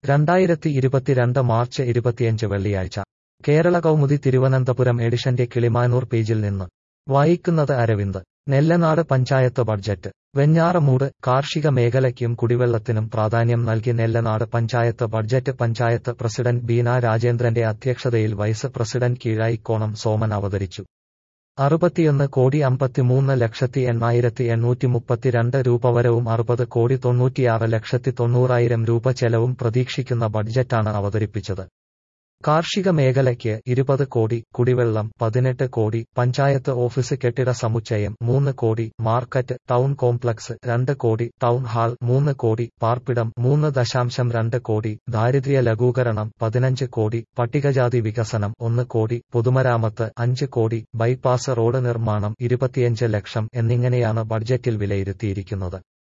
രണ്ടായിരത്തി ഇരുപത്തിരണ്ട് മാർച്ച് ഇരുപത്തിയഞ്ച് വെള്ളിയാഴ്ച കേരള കൗമുദി തിരുവനന്തപുരം എഡിഷന്റെ കിളിമാനൂർ പേജിൽ നിന്ന് വായിക്കുന്നത് അരവിന്ദ് നെല്ലനാട് പഞ്ചായത്ത് ബഡ്ജറ്റ് വെഞ്ഞാറമൂട് കാർഷിക മേഖലയ്ക്കും കുടിവെള്ളത്തിനും പ്രാധാന്യം നൽകി നെല്ലനാട് പഞ്ചായത്ത് ബഡ്ജറ്റ് പഞ്ചായത്ത് പ്രസിഡന്റ് ബീന രാജേന്ദ്രന്റെ അധ്യക്ഷതയിൽ വൈസ് പ്രസിഡന്റ് കീഴായിക്കോണം സോമൻ അവതരിച്ചു അറുപത്തിയൊന്ന് കോടി അമ്പത്തിമൂന്ന് ലക്ഷത്തി എണ്ണായിരത്തി എണ്ണൂറ്റി മുപ്പത്തിരണ്ട് രൂപ വരവും അറുപത് കോടി തൊണ്ണൂറ്റിയാറ് ലക്ഷത്തി തൊണ്ണൂറായിരം രൂപ ചെലവും പ്രതീക്ഷിക്കുന്ന ബഡ്ജറ്റാണ് അവതരിപ്പിച്ചത് കാർഷിക മേഖലയ്ക്ക് ഇരുപത് കോടി കുടിവെള്ളം പതിനെട്ട് കോടി പഞ്ചായത്ത് ഓഫീസ് കെട്ടിട സമുച്ചയം മൂന്ന് കോടി മാർക്കറ്റ് ടൗൺ കോംപ്ലക്സ് രണ്ട് കോടി ടൗൺ ഹാൾ മൂന്ന് കോടി പാർപ്പിടം മൂന്ന് ദശാംശം രണ്ട് കോടി ദാരിദ്ര്യ ലഘൂകരണം പതിനഞ്ച് കോടി പട്ടികജാതി വികസനം ഒന്ന് കോടി പൊതുമരാമത്ത് അഞ്ച് കോടി ബൈപ്പാസ് റോഡ് നിർമ്മാണം ഇരുപത്തിയഞ്ച് ലക്ഷം എന്നിങ്ങനെയാണ് ബഡ്ജറ്റിൽ വിലയിരുത്തിയിരിക്കുന്നത്